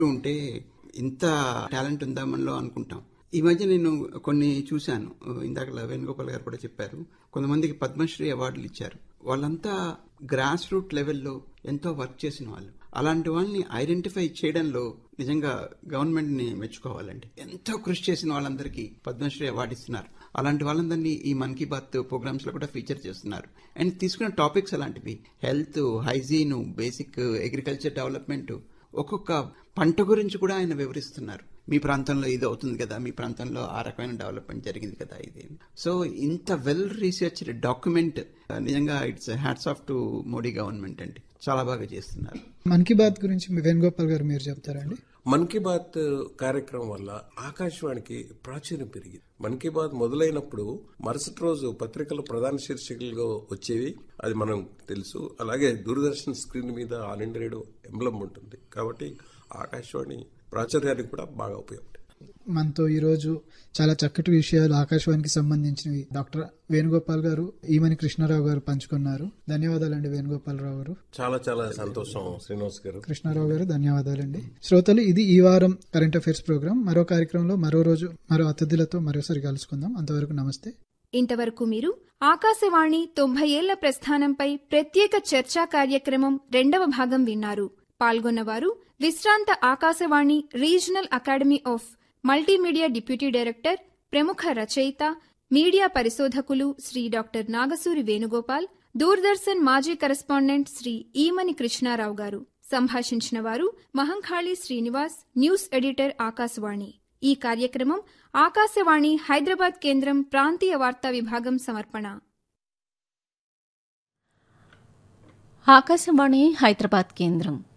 ఉంటే ఇంత టాలెంట్ ఉందా మనలో అనుకుంటాం ఈ మధ్య నేను కొన్ని చూశాను ఇందాక వేణుగోపాల్ గారు కూడా చెప్పారు కొంతమందికి పద్మశ్రీ అవార్డులు ఇచ్చారు వాళ్ళంతా గ్రాస్ రూట్ లెవెల్లో ఎంతో వర్క్ చేసిన వాళ్ళు అలాంటి వాళ్ళని ఐడెంటిఫై చేయడంలో నిజంగా గవర్నమెంట్ ని మెచ్చుకోవాలండి ఎంతో కృషి చేసిన వాళ్ళందరికీ పద్మశ్రీ అవార్డు ఇస్తున్నారు అలాంటి వాళ్ళందరినీ ఈ మన్ కీ బాత్ ప్రోగ్రామ్స్ లో కూడా ఫీచర్ చేస్తున్నారు అండ్ తీసుకున్న టాపిక్స్ అలాంటివి health hygiene basic agriculture development ఒక్కొక్క పంట గురించి కూడా ఆయన వివరిస్తున్నారు మీ ప్రాంతంలో ఇది అవుతుంది కదా మీ ప్రాంతంలో ఆ రకమైన డెవలప్మెంట్ జరిగింది కదా ఇది సో ఇంత వెల్ రీసెర్చ్డ్ డాక్యుమెంట్ నిజంగా it's hats off to Modi government అండి చాలా బాగా చేస్తున్నారు మన్ కీ బాత్ గురించి మీ వేణుగోపాల్ గారు మీరు చెప్తారండి మన్ కీ బాత్ కార్యక్రమం వల్ల ఆకాశవాణికి ప్రాచుర్యం పెరిగింది మన్ కీ బాత్ మొదలైనప్పుడు మరుసటి రోజు పత్రికలు ప్రధాన శీర్షికలుగా వచ్చేవి అది మనం తెలుసు అలాగే దూరదర్శన్ స్క్రీన్ మీద ఆల్ ఇండియా రేడియో ఎంబ్లం ఉంటుంది కాబట్టి ఆకాశవాణి ప్రాచుర్యానికి కూడా బాగా ఉపయోగపడింది మనతో ఈరోజు చాలా చక్కటి విషయాలు ఆకాశవాణికి సంబంధించినవి డాక్టర్ వేణుగోపాల్ గారు ఈమని కృష్ణారావు గారు పంచుకున్నారు ధన్యవాదాలండి వేణుగోపాలరావు గారు చాలా చాలా సంతోషం శ్రీనివాస్ గారు కృష్ణారావు గారు ధన్యవాదాలండి శ్రోతలు ఇది ఈ వారం కరెంట్ అఫైర్స్ ప్రోగ్రాం మరో కార్యక్రమంలో మరో రోజు మరో అతిథులతో మరోసారి కలుసుకుందాం అంతవరకు నమస్తే ఇంతవరకు మీరు ఆకాశవాణి తొంభై ఏళ్ల ప్రస్థానంపై ప్రత్యేక చర్చా కార్యక్రమం రెండవ భాగం విన్నారు పాల్గొన్నవారు విశ్రాంత Akashvani regional academy of multimedia deputy director ప్రముఖ రచయిత మీడియా పరిశోధకులు శ్రీ డాక్టర్ నాగసూరి వేణుగోపాల్ దూరదర్శన్ మాజీ కరెస్పాండెంట్ శ్రీ ఈమని కృష్ణారావు గారు సంభాషించిన వారు మహంకాళి శ్రీనివాస్ న్యూస్ ఎడిటర్ ఆకాశవాణి ఈ కార్యక్రమం ఆకాశవాణి హైదరాబాద్ కేంద్రం ప్రాంతీయ వార్తా విభాగం సమర్పణ ఆకాశవాణి హైదరాబాద్ కేంద్రం